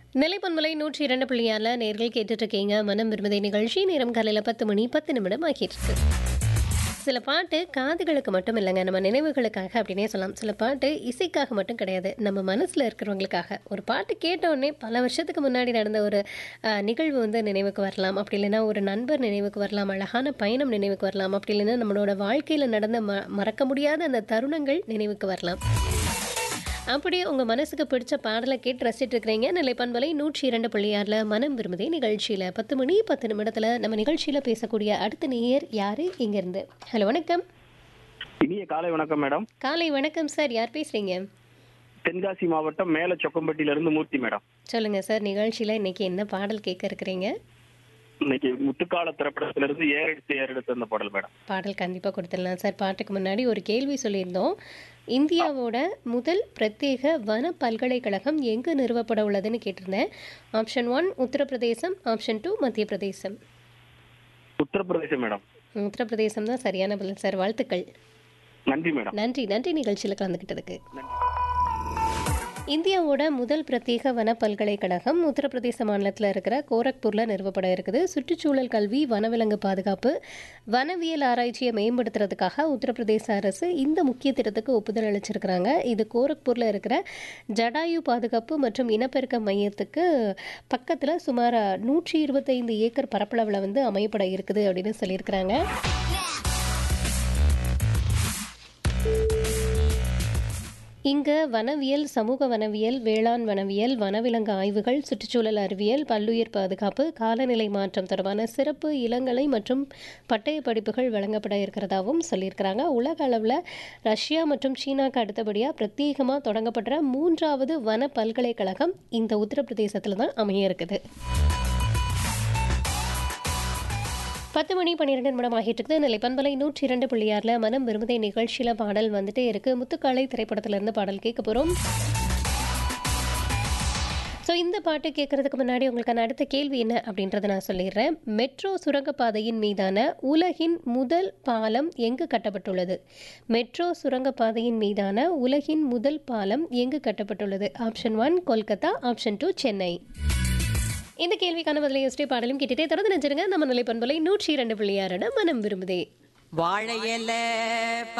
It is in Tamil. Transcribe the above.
நிலைப்பன்மலை நூற்றி இரண்டு புள்ளியால நேர்கள் கேட்டுட்டு இருக்கீங்க மனம் விரும்பதை நிகழ்ச்சி நேரம் காலையில் பத்து மணி பத்து நிமிடம் ஆகிட்டு இருக்கு சில பாட்டு காதுகளுக்கு மட்டும் இல்லைங்க நம்ம நினைவுகளுக்காக அப்படின்னே சொல்லலாம் சில பாட்டு இசைக்காக மட்டும் கிடையாது நம்ம மனசில் இருக்கிறவங்களுக்காக ஒரு பாட்டு கேட்டோடனே பல வருஷத்துக்கு முன்னாடி நடந்த ஒரு அஹ், நிகழ்வு வந்து நினைவுக்கு வரலாம் அப்படி இல்லைன்னா ஒரு நண்பர் நினைவுக்கு வரலாம் அழகான பயணம் நினைவுக்கு வரலாம் அப்படி இல்லைன்னா நம்மளோட வாழ்க்கையில் நடந்த ம மறக்க முடியாத அந்த தருணங்கள் நினைவுக்கு வரலாம் அப்படியே உங்கள் மனசுக்கு பிடிச்ச பாடலை கேட்டு ரசிச்சிட்டு இருக்கிறீங்க நிலை பண்பலை நூற்றி இரண்டு புள்ளியாரில் மனம் விரும்புதே நிகழ்ச்சியில் பத்து மணி பத்து நிமிடத்தில் நம்ம நிகழ்ச்சியில் பேசக்கூடிய அடுத்த நேயர் யார் இங்கேருந்து ஹலோ வணக்கம் இனிய காலை வணக்கம் மேடம் காலை வணக்கம் சார் யார் பேசுகிறீங்க தென்காசி மாவட்டம் மேல சொக்கம்பட்டியில இருந்து மூர்த்தி மேடம் சொல்லுங்கள் சார் நிகழ்ச்சியில் இன்னைக்கு என்ன பாடல் கேட்க இருக்கிறீங்க இன்னைக்கு முத்துக்கால திரைப்படத்துல இருந்து ஏறெடுத்து ஏறெடுத்து அந்த பாடல் மேடம் பாடல் கண்டிப்பாக கொடுத்துடலாம் சார் பாட்டுக்கு முன்னாடி ஒரு கேள்வி சொல்லியிருந்தோம் இந்தியாவோட முதல் பிரத்யேக வன பல்கலைக்கழகம் எங்கு நிறுவப்பட உள்ளதுன்னு கேட்டிருந்தேன் option one Uttar Pradesh option two Madhya Pradesh Uttar Pradesh madam Uttar Pradesh தான் சரியான பதில் சார் வாழ்த்துக்கள் நன்றி மேடம் நன்றி நன்றி நிகழ்ச்சியில் கலந்துக்கிட்டதுக்கு இந்தியாவோட முதல் பிரத்யேக வன பல்கலைக்கழகம் உத்தரப்பிரதேச மாநிலத்தில் இருக்கிற கோரக்பூரில் நிறுவப்பட இருக்குது சுற்றுச்சூழல் கல்வி வனவிலங்கு பாதுகாப்பு வனவியல் ஆராய்ச்சியை மேம்படுத்துறதுக்காக உத்தரப்பிரதேச அரசு இந்த முக்கிய திட்டத்துக்கு ஒப்புதல் அளிச்சிருக்கிறாங்க இது கோரக்பூரில் இருக்கிற ஜடாயு பாதுகாப்பு மற்றும் இனப்பெருக்க மையத்துக்கு பக்கத்தில் சுமார் நூற்றி இருபத்தைந்து ஏக்கர் பரப்பளவில் வந்து அமையப்பட இருக்குது அப்படின்னு சொல்லியிருக்கிறாங்க இங்க வனவியல் சமூக வனவியல் வேளாண் வனவியல் வனவிலங்கு ஆய்வுகள் சுற்றுச்சூழல் அறிவியல் பல்லுயிர் பாதுகாப்பு காலநிலை மாற்றம் தொடர்பான சிறப்பு இளங்கலை மற்றும் பட்டய படிப்புகள் வழங்கப்பட இருக்கிறதாகவும் சொல்லியிருக்கிறாங்க உலக அளவில் ரஷ்யா மற்றும் சீனாக்கு அடுத்தபடியாக பிரத்யேகமாக தொடங்கப்பட்ட மூன்றாவது வன பல்கலைக்கழகம் இந்த உத்தரப்பிரதேசத்தில் தான் அமைய இருக்குது பத்து மணி பன்னிரெண்டு நிமிடம் ஆகிட்டு இருக்குது நிலை பண்பலை நூற்றி இரண்டு புள்ளியாரில் மனம் விரும்புதை நிகழ்ச்சியில் பாடல் வந்துட்டே இருக்கு முத்துக்காலை திரைப்படத்திலிருந்து பாடல் கேட்க போகிறோம் ஸோ இந்த பாட்டு கேட்கறதுக்கு முன்னாடி உங்களுக்கான அடுத்த கேள்வி என்ன அப்படின்றத நான் சொல்லிடுறேன் மெட்ரோ சுரங்கப்பாதையின் மீதான உலகின் முதல் பாலம் எங்கு கட்டப்பட்டுள்ளது மெட்ரோ சுரங்கப்பாதையின் மீதான உலகின் முதல் பாலம் எங்கு கட்டப்பட்டுள்ளது option one Kolkata option two Chennai இந்த கேள்விக்கான பதிலை யோசிச்சு பாடலும் கேட்டுட்டே தொடர்ந்து நினைச்சிருங்க நம்ம நிலை பண்பலை நூற்றி இரண்டு புள்ளியாரோட மனம் விரும்புதே வாழை இலை